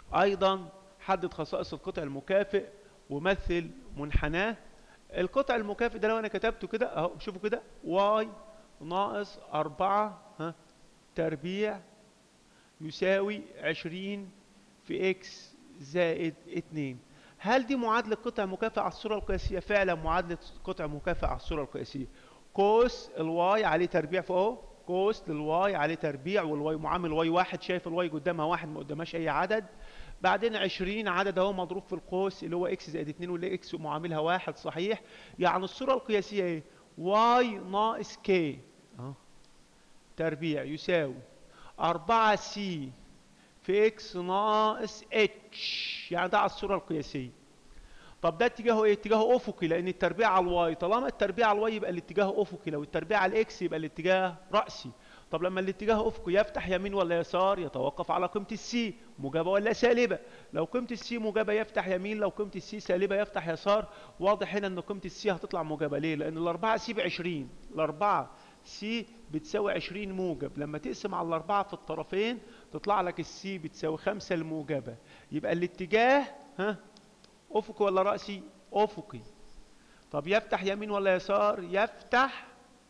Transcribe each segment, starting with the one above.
ايضا حدد خصائص القطع المكافئ ومثل منحناه القطع المكافئ ده لو انا كتبته كده اهو شوفوا كده واي ناقص أربعة ها تربيع يساوي عشرين في اكس زائد اتنين هل دي معادلة قطع مكافئ على الصورة القياسية؟ فعلا معادلة قطع مكافئ على الصورة القياسية كوس الواي عليه تربيع فوق كوس للواي عليه تربيع والواي معامل واي واحد شايف الواي قدامها واحد ما قدامهاش اي عدد بعدين 20 عدد اهو مضروب في القوس اللي هو اكس زائد 2 واللي اكس معاملها واحد صحيح يعني الصورة القياسية ايه؟ واي ناقص كي اهو تربيع يساوي 4 سي في اكس ناقص اتش يعني ده على الصورة القياسية طب ده اتجاهه ايه؟ اتجاهه افقي لان التربيع على الواي طالما التربيع على الواي يبقى الاتجاه افقي لو التربيع على الاكس يبقى الاتجاه رأسي طب لما الاتجاه افقي يفتح يمين ولا يسار يتوقف على قيمة السي موجبة ولا سالبة لو قيمة السي موجبة يفتح يمين لو قيمة السي سالبة يفتح يسار واضح هنا ان قيمة السي هتطلع موجبة ليه لان الاربعة سي بعشرين الاربعة سي بتساوي 20 موجب لما تقسم على الاربعة في الطرفين تطلع لك السي بتساوي خمسة الموجبة يبقى الاتجاه ها افقي ولا رأسي افقي طب يفتح يمين ولا يسار يفتح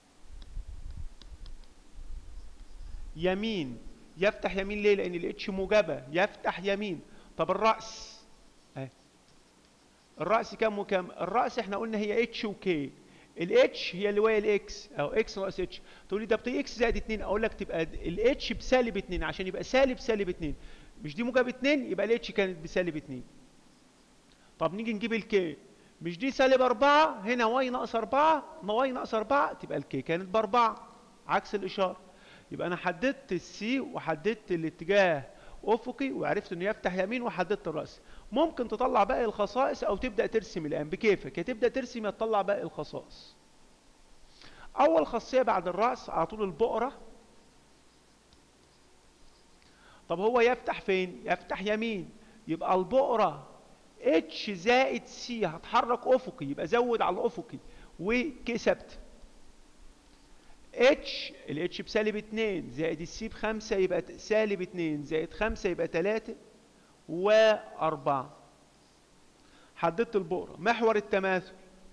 يمين يفتح يمين ليه لان الاتش موجبه يفتح يمين طب الراس اهي الراس كام وكام الراس احنا قلنا هي اتش وكي الاتش هي اللي وهي الاكس او اكس ناقص اتش تقول لي ده بتي اكس زائد 2 اقول لك تبقى الاتش بسالب 2 عشان يبقى سالب سالب 2 مش دي موجب 2 يبقى الاتش كانت بسالب 2 طب نيجي نجيب الكي مش دي سالب 4 هنا واي ناقص 4 ما واي ناقص 4 تبقى الكي كانت باربعه عكس الاشاره يبقى انا حددت السي وحددت الاتجاه افقي وعرفت انه يفتح يمين وحددت الراس ممكن تطلع باقي الخصائص او تبدا ترسم الان بكيفك يا تبدا ترسم يا تطلع باقي الخصائص اول خاصيه بعد الراس على طول البقره طب هو يفتح فين يفتح يمين يبقى البقره اتش زائد سي هتحرك افقي يبقى زود على الافقي وكي ثابته اتش الاتش بسالب 2 زائد السي بخمسة يبقى سالب 2 زائد 5 يبقى 3 و4 حددت البؤرة محور التماثل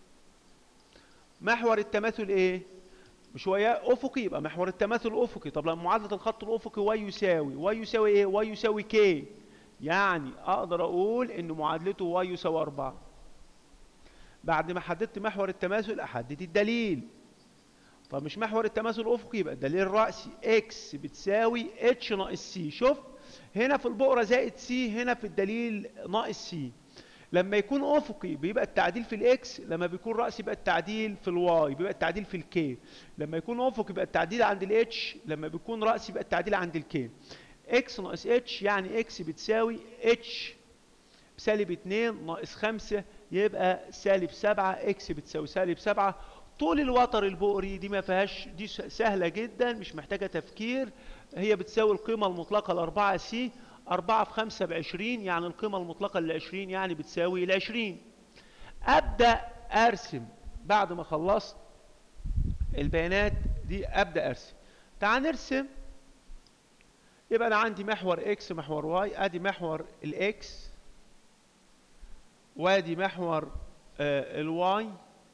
محور التماثل ايه مش هو افقي يبقى محور التماثل افقي طب لما معادله الخط الافقي واي يساوي واي يساوي ايه واي يساوي كي يعني اقدر اقول ان معادلته واي يساوي 4 بعد ما حددت محور التماثل احدد الدليل طب مش محور التماثل افقي يبقى الدليل الرأسي اكس بتساوي اتش ناقص سي شوف هنا في البؤرة زائد سي هنا في الدليل ناقص سي لما يكون افقي بيبقى التعديل في الاكس لما بيكون رأسي يبقى التعديل في الواي بيبقى التعديل في الكي لما يكون افقي يبقى التعديل عند الاتش لما بيكون رأسي يبقى التعديل عند الكي اكس ناقص اتش يعني اكس بتساوي اتش بسالب 2 ناقص 5 يبقى سالب 7 اكس بتساوي سالب 7 طول الوتر البؤري دي ما فيهاش دي سهله جدا مش محتاجه تفكير هي بتساوي القيمه المطلقه الأربعة سي 4 في 5 ب 20 يعني القيمه المطلقه ل 20 يعني بتساوي ال 20 ابدا ارسم بعد ما خلصت البيانات دي ابدا ارسم تعال نرسم يبقى انا عندي محور اكس محور واي ادي محور الاكس وادي محور آه الواي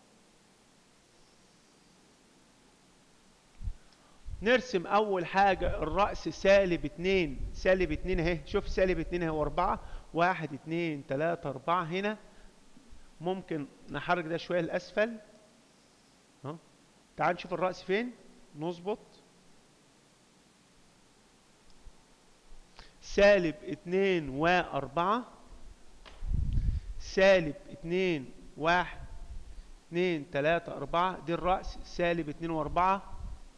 نرسم اول حاجة الرأس سالب اتنين سالب اتنين اهي شوف سالب اتنين اهي واربعة واحد اتنين تلاتة اربعة هنا ممكن نحرك ده شوية لأسفل اهو تعال نشوف الرأس فين نظبط سالب اتنين واربعة سالب اتنين واحد اتنين تلاتة اربعة دي الرأس سالب اتنين واربعة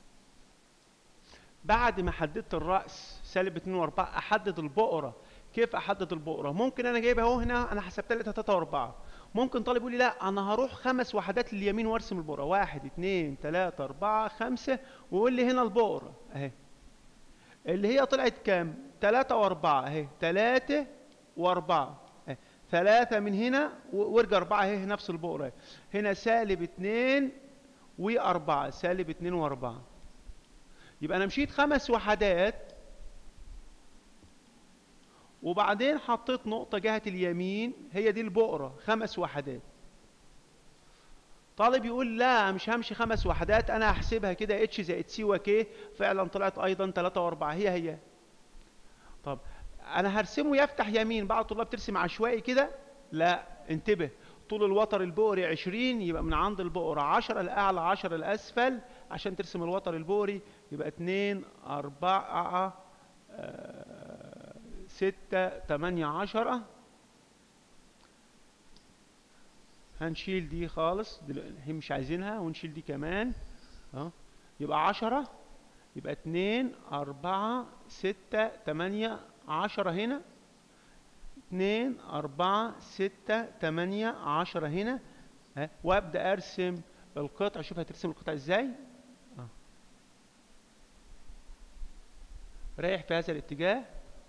بعد ما حددت الرأس سالب 2 و4 احدد البؤرة كيف احدد البؤرة ممكن انا جايبها اهو هنا انا حسبت لها 3 و4 ممكن طالب يقول لي لا انا هروح خمس وحدات لليمين وارسم البؤرة 1 2 3 4 5 ويقول لي هنا البؤرة اهي اللي هي طلعت كام 3 و4 اهي 3 و4 اهي 3 من هنا وارجع 4 اهي نفس البؤرة هنا سالب 2 و4 سالب 2 و4 يبقى انا مشيت خمس وحدات وبعدين حطيت نقطة جهة اليمين هي دي البقرة خمس وحدات طالب يقول لا مش همشي خمس وحدات انا هحسبها كده اتش زائد سي وكي فعلا طلعت ايضا 3 و4 هي هي طب انا هرسمه يفتح يمين بعض الطلاب ترسم عشوائي كده لا انتبه طول الوتر البؤري 20 يبقى من عند البؤرة 10 الاعلى 10 الاسفل عشان ترسم الوتر البؤري يبقى 2 4 6 8 10 هنشيل دي خالص هي مش عايزينها ونشيل دي كمان اهو يبقى 10 يبقى 2 4 6 8 10 هنا 2 4 6 8 10 هنا ها وابدا ارسم القطع شوف هترسم القطع ازاي اه رايح في هذا الاتجاه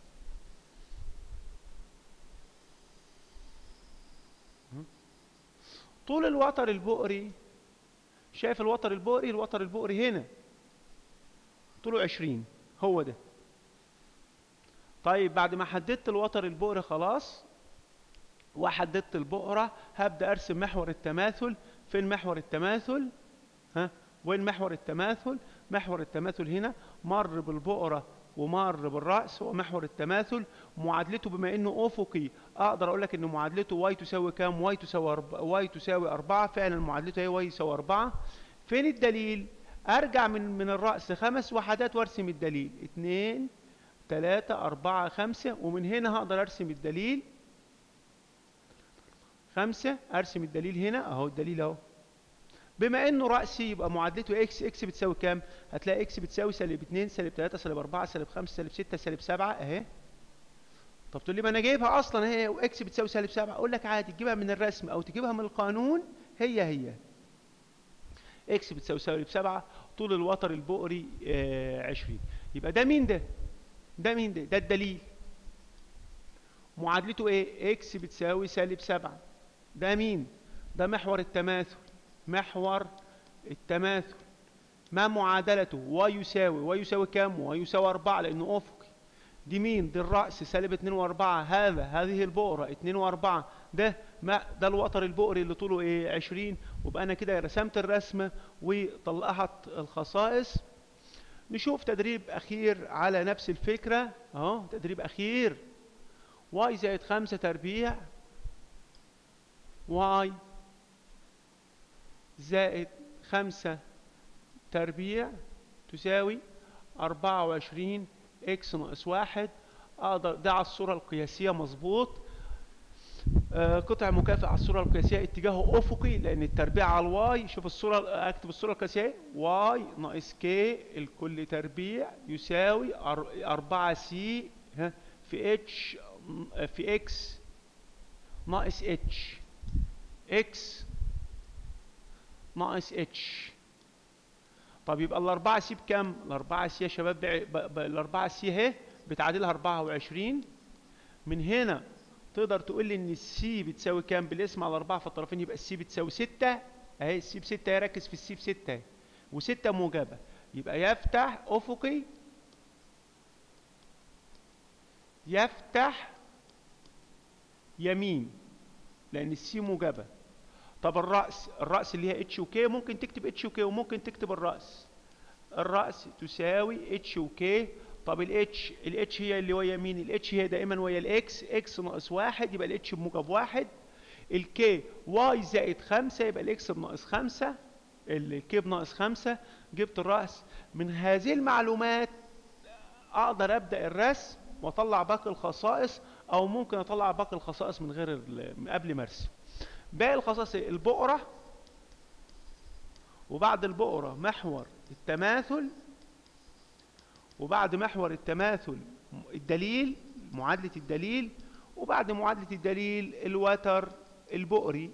طول الوتر البؤري شايف الوتر البؤري الوتر البؤري هنا طوله 20 هو ده طيب بعد ما حددت الوتر البؤري خلاص وحددت البؤرة هبدأ أرسم محور التماثل فين محور التماثل ها وين محور التماثل محور التماثل هنا مر بالبؤرة ومر بالرأس هو محور التماثل معادلته بما انه افقي اقدر اقول لك ان معادلته واي تساوي كام واي تساوي أرب... واي تساوي 4 فعلا معادلته هي واي يساوي 4 فين الدليل ارجع من من الرأس خمس وحدات وارسم الدليل 2 3 4 5 ومن هنا هقدر ارسم الدليل خمسة ارسم الدليل هنا اهو الدليل اهو بما انه رأسي يبقى معادلته اكس اكس بتساوي كام هتلاقي اكس بتساوي سالب 2 سالب 3 سالب 4 سالب 5 سالب 6 سالب 7 اهي طب تقول لي ما انا جايبها اصلا اهي واكس بتساوي سالب 7 اقول لك عادي تجيبها من الرسم او تجيبها من القانون هي هي اكس بتساوي سالب 7 طول الوتر البؤري آه 20 يبقى ده مين ده ده مين ده ده الدليل معادلته ايه اكس بتساوي سالب 7 ده مين ده محور التماثل محور التماثل ما معادلته ويساوي ويساوي كام ويساوي 4 لانه افقي دي مين دي الراس سالب 2 و4 هذا هذه البؤره 2 و4 ده ما ده الوتر البؤري اللي طوله ايه 20 وبقى انا كده رسمت الرسمه وطلعت الخصائص نشوف تدريب اخير على نفس الفكره اهو تدريب اخير واي زائد 5 تربيع واي زائد خمسة تربيع تساوي أربعة وعشرين إكس ناقص واحد أقدر ده على الصورة القياسية مظبوط آه قطع مكافئ على الصورة القياسية اتجاهه أفقي لأن التربيع على الواي شوف الصورة أكتب الصورة القياسية واي ناقص كي الكل تربيع يساوي أربعة سي في اتش في اكس ناقص اتش اكس ناقص اتش طب يبقى الأربعة سي بكام؟ الأربعة سي يا شباب ب... ب... الأربعة سي اهي بتعادلها 24 من هنا تقدر تقول لي إن السي بتساوي كام؟ بالاسم على أربعة في الطرفين يبقى السي بتساوي 6 أهي السي بستة ركز في السي بستة وستة موجبة يبقى يفتح أفقي يفتح يمين لأن السي موجبة طب الرأس الرأس اللي هي اتش وكي ممكن تكتب اتش وكي وممكن تكتب الرأس الرأس تساوي اتش وكي طب الاتش الاتش هي اللي ويا مين الاتش هي دائما ويا الاكس اكس ناقص واحد يبقى الاتش بموجب واحد الكي واي زائد خمسة يبقى الاكس بناقص خمسة الكي بناقص خمسة جبت الرأس من هذه المعلومات اقدر ابدأ الرسم واطلع باقي الخصائص او ممكن اطلع باقي الخصائص من غير قبل ما ارسم باقي الخصائص البقرة وبعد البقرة محور التماثل وبعد محور التماثل الدليل معادلة الدليل وبعد معادلة الدليل الوتر البؤري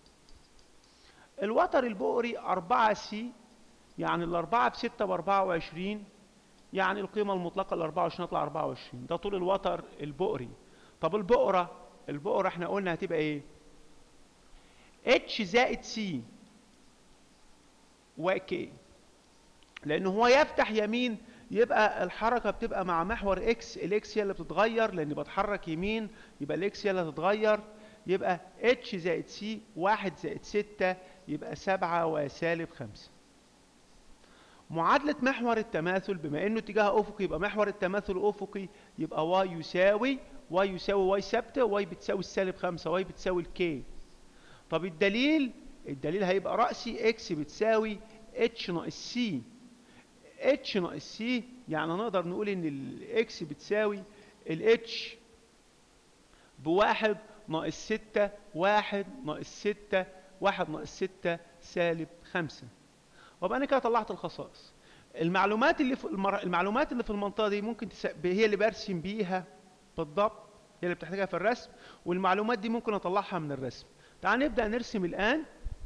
الوتر البؤري أربعة سي يعني الأربعة بستة بأربعة وعشرين يعني القيمة المطلقة الأربعة وعشرين تطلع أربعة وعشرين ده طول الوتر البؤري طب البقرة البقرة احنا قلنا هتبقى ايه اتش زائد سي وكي لأنه هو يفتح يمين يبقى الحركة بتبقى مع محور اكس الاكس هي اللي بتتغير لان بتحرك يمين يبقى الاكس هي اللي هتتغير يبقى اتش زائد سي واحد زائد ستة يبقى سبعة وسالب خمسة معادلة محور التماثل بما انه اتجاه افقي يبقى محور التماثل افقي يبقى واي يساوي واي يساوي واي ثابتة واي بتساوي السالب خمسة واي بتساوي الكي طب الدليل الدليل هيبقى رأسي اكس بتساوي اتش ناقص سي اتش ناقص سي يعني نقدر نقول ان الاكس بتساوي الاتش بواحد ناقص ستة واحد ناقص ستة واحد ناقص ستة سالب خمسة وابقى انا كده طلعت الخصائص المعلومات اللي في المر... المعلومات اللي في المنطقة دي ممكن تس... هي اللي برسم بيها بالضبط هي اللي بتحتاجها في الرسم والمعلومات دي ممكن اطلعها من الرسم تعال نبدأ نرسم الآن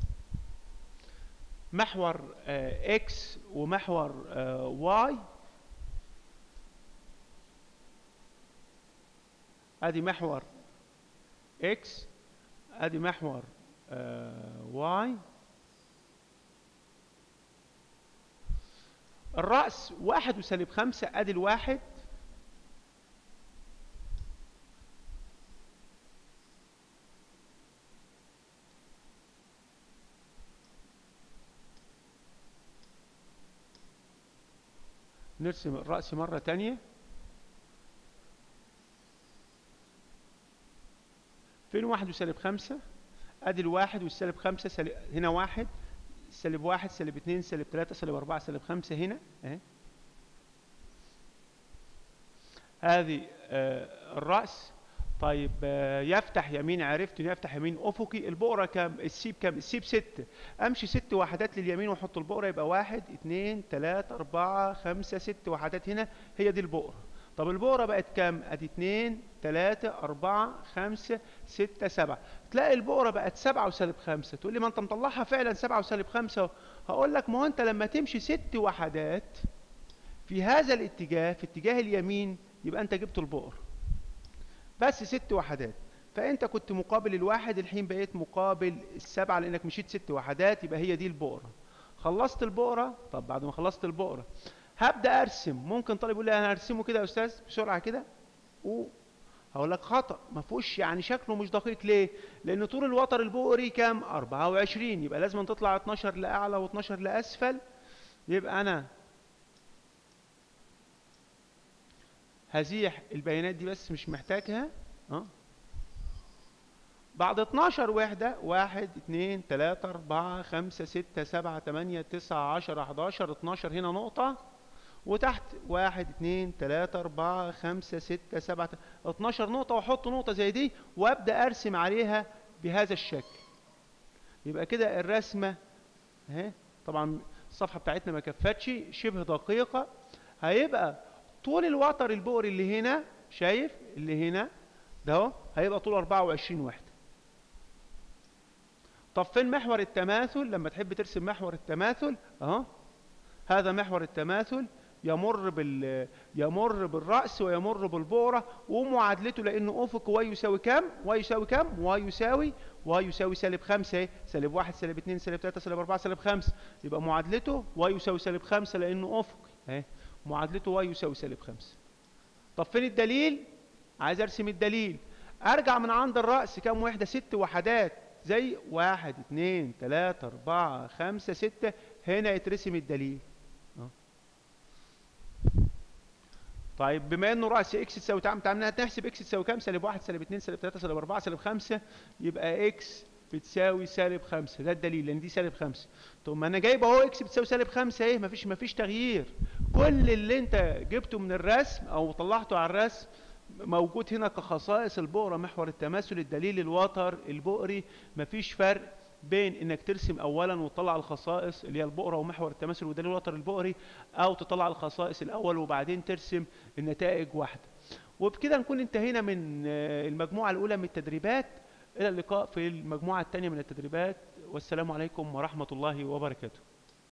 محور اكس ومحور واي ادي محور اكس ادي محور واي الرأس واحد وسالب خمسة ادي الواحد نرسم الرأس مرة تانية فين واحد وسالب خمسة ادي الواحد والسالب خمسة سالب هنا واحد سالب واحد سالب اتنين سالب تلاتة سالب اربعة سالب خمسة هنا اهي هذه آه الرأس طيب آه يفتح يمين عرفت انه يفتح يمين افقي البقرة كام السيب كام السيب ست امشي ست وحدات لليمين واحط البقرة يبقى واحد اتنين تلاتة اربعة خمسة ست وحدات هنا هي دي البقرة طب البقرة بقت كام ادي اتنين تلاتة اربعة خمسة ستة سبعة تلاقي البقرة بقت سبعة وسالب خمسة تقول لي ما انت مطلعها فعلا سبعة وسالب خمسة هقول لك ما هو انت لما تمشي ست وحدات في هذا الاتجاه في اتجاه اليمين يبقى انت جبت البقرة بس ست وحدات فانت كنت مقابل الواحد الحين بقيت مقابل السبعة لانك مشيت ست وحدات يبقى هي دي البقرة خلصت البقرة طب بعد ما خلصت البقرة هبدأ ارسم ممكن طالب يقول لي انا هرسمه كده يا استاذ بسرعة كده و هقول لك خطأ ما فيهوش يعني شكله مش دقيق ليه لان طول الوتر البؤري كام 24 يبقى لازم تطلع 12 لاعلى و12 لاسفل يبقى انا هزيح البيانات دي بس مش محتاجها اه بعد 12 وحدة واحد اتنين تلاتة اربعة خمسة ستة سبعة تمانية تسعة عشرة حداشر اتناشر هنا نقطة وتحت واحد اتنين تلاتة اربعة خمسة ستة سبعة اتناشر نقطة واحط نقطة زي دي وابدأ ارسم عليها بهذا الشكل يبقى كده الرسمة اهي طبعا الصفحة بتاعتنا ما كفتش شبه دقيقة هيبقى طول الوتر البؤري اللي هنا شايف اللي هنا ده اهو هيبقى طول 24 وحدة طب فين محور التماثل لما تحب ترسم محور التماثل اهو هذا محور التماثل يمر بال يمر بالرأس ويمر بالبؤرة ومعادلته لأنه أفق واي يساوي كام؟ واي يساوي كام؟ واي يساوي واي يساوي سالب خمسة سالب واحد سالب اتنين سالب تلاتة سالب أربعة سالب خمسة يبقى معادلته واي يساوي سالب خمسة لأنه أفق اهي معادلته واي يساوي سالب خمسة طب فين الدليل؟ عايز أرسم الدليل أرجع من عند الرأس كام وحدة؟ ست وحدات زي واحد اتنين تلاتة أربعة خمسة ستة هنا يترسم الدليل طيب بما انه راس اكس تساوي تعمل تعمل تحسب اكس تساوي كام سالب 1 سالب 2 سالب 3 سالب 4 سالب 5 يبقى اكس بتساوي سالب 5 ده الدليل لان دي سالب 5 طب ما انا جايب اهو اكس بتساوي سالب 5 اهي مفيش مفيش تغيير كل اللي انت جبته من الرسم او طلعته على الرسم موجود هنا كخصائص البؤرة محور التماثل الدليل الوتر البؤري مفيش فرق بين انك ترسم اولا وتطلع الخصائص اللي هي البؤره ومحور التماثل ودليل الوتر البؤري او تطلع الخصائص الاول وبعدين ترسم النتائج واحده وبكده نكون انتهينا من المجموعه الاولى من التدريبات الى اللقاء في المجموعه الثانيه من التدريبات والسلام عليكم ورحمه الله وبركاته